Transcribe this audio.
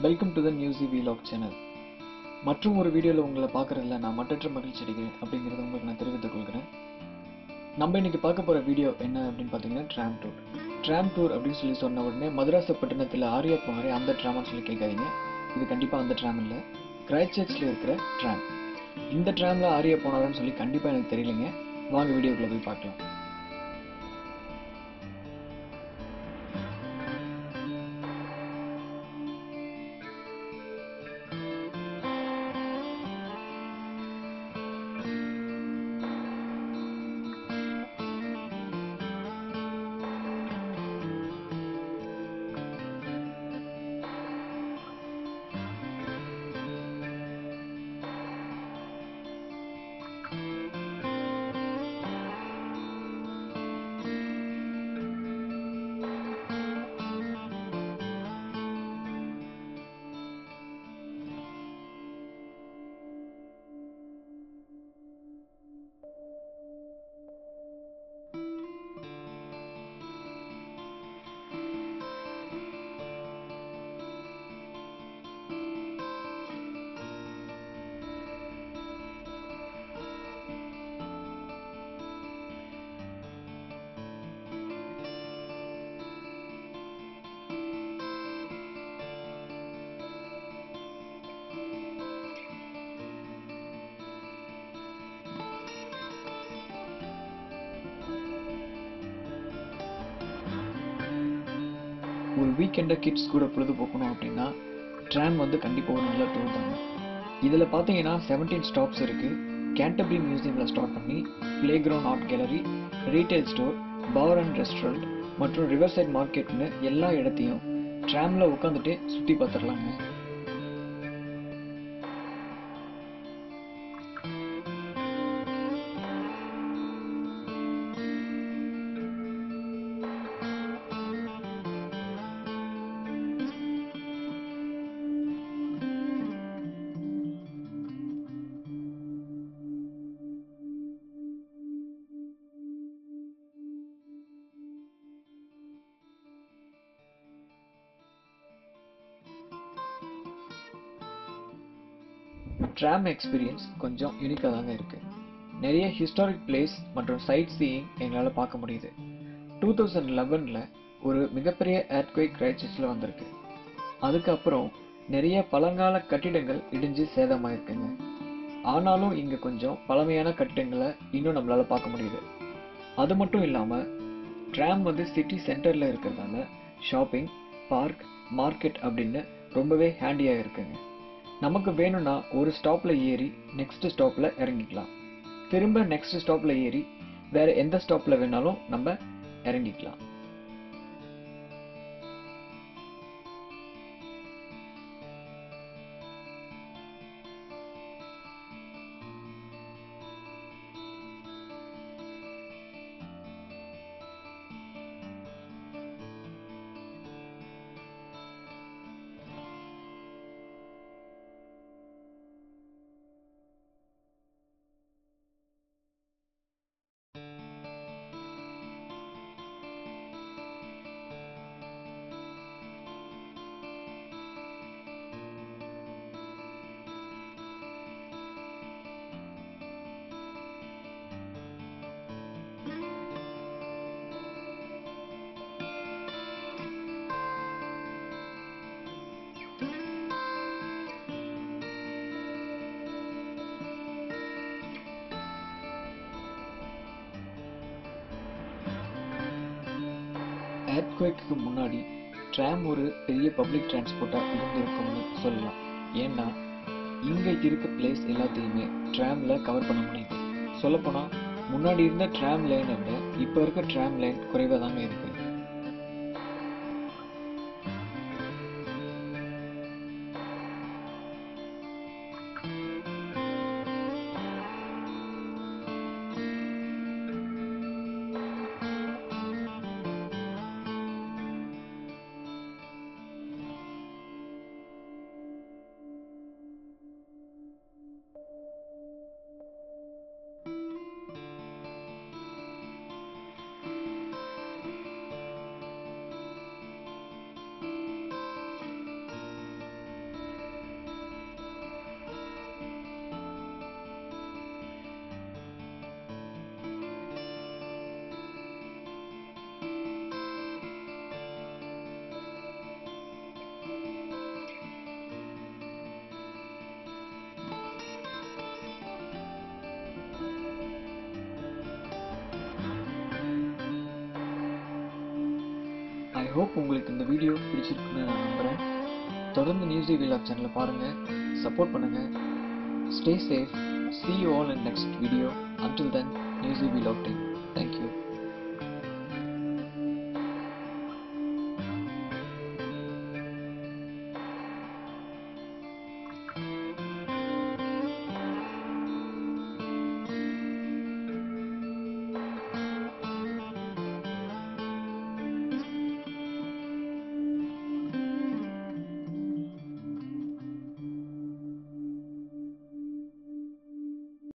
welcome to the மியூசி vlog channel மற்றும் ஒரு வீடியோவில் உங்களை பார்க்குறதுல நான் மட்டற்ற மகிழ்ச்சி அடைகிறேன் அப்படிங்கிறத உங்களுக்கு நான் தெரிவித்துக் கொள்கிறேன் நம்ம இன்னைக்கு பார்க்க போகிற வீடியோ என்ன அப்படின்னு பார்த்தீங்கன்னா ட்ராம் டூர் ட்ராம் டூர் அப்படின்னு சொல்லி சொன்ன உடனே மதராசப்பட்டினத்தில் ஆரியா போனாரே அந்த ட்ராமான்னு சொல்லி கேட்காதீங்க இது கண்டிப்பாக அந்த ட்ராம் இல்லை கிரைஸ்ட் சர்ச்சில் இருக்கிற ட்ராம் இந்த ட்ராமில் ஆரியா போனாரான்னு சொல்லி கண்டிப்பாக எனக்கு தெரியலைங்க வாங்க வீடியோக்குள்ளே போய் பார்க்கலாம் ஒரு வீக்கெண்டை கிட்ஸ் கூட பொழுதுபோக்கணும் அப்படின்னா ட்ராம் வந்து கண்டிப்பாக ஒரு நல்ல டூர் தாங்க இதில் பார்த்தீங்கன்னா செவன்டீன் ஸ்டாப்ஸ் இருக்குது கேண்டபரி மியூசியமில் ஸ்டார்ட் பண்ணி playground art gallery retail store bar and restaurant மற்றும் ரிவர் சைட் மார்க்கெட்னு எல்லா இடத்தையும் ட்ராமில் உட்காந்துட்டே சுற்றி பார்த்துடலாங்க ட்ராம் எக்ஸ்பீரியன்ஸ் கொஞ்சம் யூனிக்காக தாங்க இருக்குது நிறைய ஹிஸ்டாரிக் பிளேஸ் மற்றும் சைட் சீயிங் எங்களால் பார்க்க முடியுது டூ தௌசண்ட் லெவனில் ஒரு மிகப்பெரிய ஏர்க்வேக் கிரைசிஸில் வந்திருக்கு அதுக்கப்புறம் நிறைய பழங்கால கட்டிடங்கள் இடிஞ்சு சேதமாயிருக்குங்க ஆனாலும் இங்கே கொஞ்சம் பழமையான கட்டிடங்களை இன்னும் நம்மளால் பார்க்க முடியுது அது மட்டும் இல்லாமல் ட்ராம் வந்து சிட்டி சென்டரில் இருக்கிறதால ஷாப்பிங் பார்க் மார்க்கெட் அப்படின்னு ரொம்பவே ஹேண்டியாக இருக்குங்க நமக்கு வேணும்னா ஒரு ஸ்டாப்ல ஏறி நெக்ஸ்ட் ஸ்டாப்ல இறங்கிக்கலாம் திரும்ப நெக்ஸ்ட் ஸ்டாப்ல ஏறி வேற எந்த ஸ்டாப்ல வேணாலும் நம்ம இறங்கிக்கலாம் ஏர்க்வேக்கு முன்னாடி ட்ராம் ஒரு பெரிய பப்ளிக் டிரான்ஸ்போர்ட்டாக இருந்திருக்கும்னு சொல்லலாம் ஏன்னா இங்கே இருக்க பிளேஸ் எல்லாத்தையுமே ட்ராமில் கவர் பண்ண முடியுது சொல்லப்போனால் முன்னாடி இருந்த ட்ராம் லைனை விட இப்போ இருக்க ட்ராம் லைன் குறைவாக தாங்க இருக்குது ஐ ஹோப் உங்களுக்கு இந்த வீடியோ பிடிச்சிருக்குன்னு நான் நம்புகிறேன் தொடர்ந்து நியூஸி விலாக் சேனலை பாருங்கள் சப்போர்ட் பண்ணுங்கள் stay safe see you all in next video until then newsy vlog team thank you